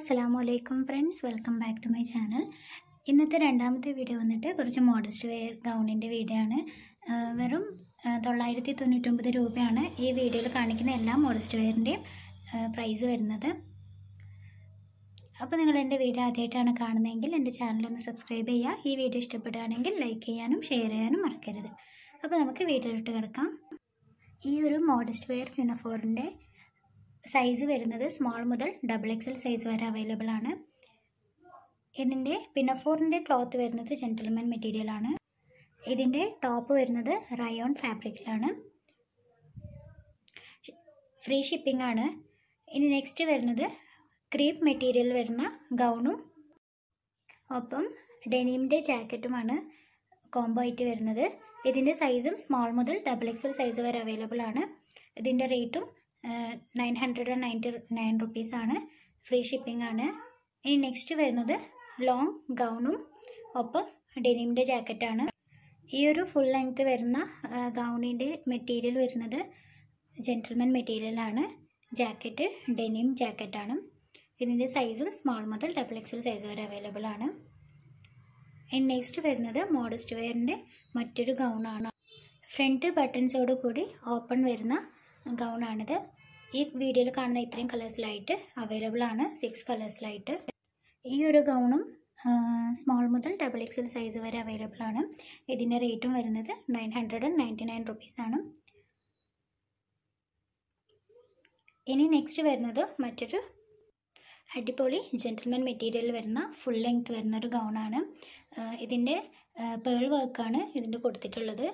അസ്സാം വലൈക്കും friends welcome back to my channel ഇന്നത്തെ രണ്ടാമത്തെ വീഡിയോ വന്നിട്ട് കുറച്ച് മോഡസ്റ്റ് വെയർ ഗൗണിൻ്റെ വീഡിയോ ആണ് ആ, വെറും ആ, തൊള്ളായിരത്തി തൊണ്ണൂറ്റൊമ്പത് രൂപയാണ് ഈ വീഡിയോയിൽ കാണിക്കുന്ന എല്ലാ മോഡസ്റ്റ് വെയറിൻ്റെയും പ്രൈസ് വരുന്നത് അപ്പോൾ നിങ്ങൾ എൻ്റെ വീഡിയോ ആദ്യമായിട്ടാണ് കാണുന്നതെങ്കിൽ എൻ്റെ ചാനലൊന്ന് സബ്സ്ക്രൈബ് ചെയ്യുക ഈ വീഡിയോ ഇഷ്ടപ്പെടുകയാണെങ്കിൽ ലൈക്ക് ചെയ്യാനും ഷെയർ ചെയ്യാനും മറക്കരുത് അപ്പോൾ നമുക്ക് വീഡിയോയിലിട്ട് കിടക്കാം ഈ ഒരു മോഡസ്റ്റ് വെയർ പിനഫോറിൻ്റെ സൈസ് വരുന്നത് സ്മോൾ മുതൽ ഡബിൾ എക്സൽ സൈസ് വരെ അവൈലബിൾ ആണ് ഇതിൻ്റെ പിനഫോറിൻ്റെ ക്ലോത്ത് വരുന്നത് ജെൻറ്റിൽമാൻ മെറ്റീരിയൽ ആണ് ഇതിൻ്റെ ടോപ്പ് വരുന്നത് റയോൺ ഫാബ്രിക്കിലാണ് ഫ്രീ ഷിപ്പിംഗ് ആണ് ഇനി നെക്സ്റ്റ് വരുന്നത് ക്രീപ്പ് മെറ്റീരിയൽ വരുന്ന ഗൗണും ഒപ്പം ഡെനീമിൻ്റെ ജാക്കറ്റുമാണ് കോംബോ ആയിട്ട് വരുന്നത് ഇതിൻ്റെ സൈസും സ്മോൾ മുതൽ ഡബിൾ എക്സൽ സൈസ് വരെ അവൈലബിൾ ആണ് ഇതിൻ്റെ റേറ്റും nine hundred and ninety nine റുപ്പീസാണ് ഫ്രീ ഷിപ്പിംഗ് ആണ് ഇനി നെക്സ്റ്റ് വരുന്നത് ലോങ് ഗൗണും ഒപ്പം ഡെനിമിൻ്റെ ജാക്കറ്റാണ് ഈ ഒരു ഫുൾ ലെങ്ത് വരുന്ന ഗൗണിൻ്റെ മെറ്റീരിയൽ വരുന്നത് ജെൻറ്റിൽമാൻ മെറ്റീരിയലാണ് ജാക്കറ്റ് ഡെനിം ജാക്കറ്റാണ് ഇതിൻ്റെ സൈസും സ്മോൾ മുതൽ ഡബിൾ എക്സൽ സൈസ് വരെ അവൈലബിൾ ആണ് ഇനി നെക്സ്റ്റ് വരുന്നത് മോഡസ്റ്റ് വെയറിൻ്റെ മറ്റൊരു ഗൗണാണ് ഫ്രണ്ട് ബട്ടൺസോട് കൂടി ഓപ്പൺ വരുന്ന ഗൗണാണിത് ഈ വീഡിയോയിൽ കാണുന്ന ഇത്രയും കളേഴ്സിലായിട്ട് അവൈലബിൾ ആണ് സിക്സ് കളേഴ്സിലായിട്ട് ഈ ഒരു ഗൗണും സ്മോൾ മുതൽ ഡബിൾ എക്സൽ സൈസ് വരെ അവൈലബിൾ ആണ് ഇതിൻ്റെ റേറ്റും വരുന്നത് nine hundred and ninety nine റുപ്പീസാണ് ഇനി നെക്സ്റ്റ് വരുന്നത് മറ്റൊരു അടിപൊളി ജെൻറ്റിൽമാൻ മെറ്റീരിയൽ വരുന്ന ഫുൾ ലെങ്ത് വരുന്ന ഒരു ഗൗണാണ് ഇതിൻ്റെ പേൾ വർക്കാണ് ഇതിൻ്റെ കൊടുത്തിട്ടുള്ളത്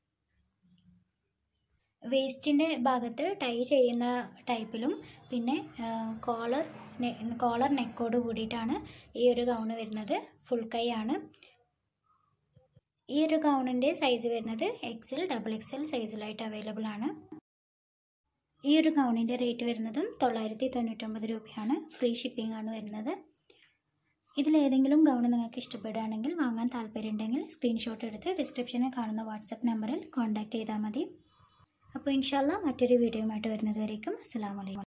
വേസ്റ്റിൻ്റെ ഭാഗത്ത് ടൈ ചെയ്യുന്ന ടൈപ്പിലും പിന്നെ കോളർ കോളർ നെക്കോട് കൂടിയിട്ടാണ് ഈ ഒരു ഗൗണ് വരുന്നത് ഫുൾ കൈ ആണ് ഈ ഒരു ഗൗണിൻ്റെ സൈസ് വരുന്നത് എക്സൽ ഡബിൾ എക്സൽ സൈസിലായിട്ട് അവൈലബിൾ ആണ് ഈ ഒരു ഗൗണിൻ്റെ റേറ്റ് വരുന്നതും തൊള്ളായിരത്തി തൊണ്ണൂറ്റൊമ്പത് രൂപയാണ് ഫ്രീ ഷിപ്പിംഗ് ആണ് വരുന്നത് ഇതിലേതെങ്കിലും ഗൗൺ നിങ്ങൾക്ക് ഇഷ്ടപ്പെടുകയാണെങ്കിൽ വാങ്ങാൻ താല്പര്യമുണ്ടെങ്കിൽ സ്ക്രീൻഷോട്ട് എടുത്ത് ഡിസ്ക്രിപ്ഷനിൽ കാണുന്ന വാട്സപ്പ് നമ്പറിൽ കോൺടാക്റ്റ് ചെയ്താൽ മതി അപ്പോൾ ഇൻഷാല്ല മറ്റൊരു വീഡിയോയുമായിട്ട് വരുന്നത് വരേക്കും അസ്സാം വലൈക്കും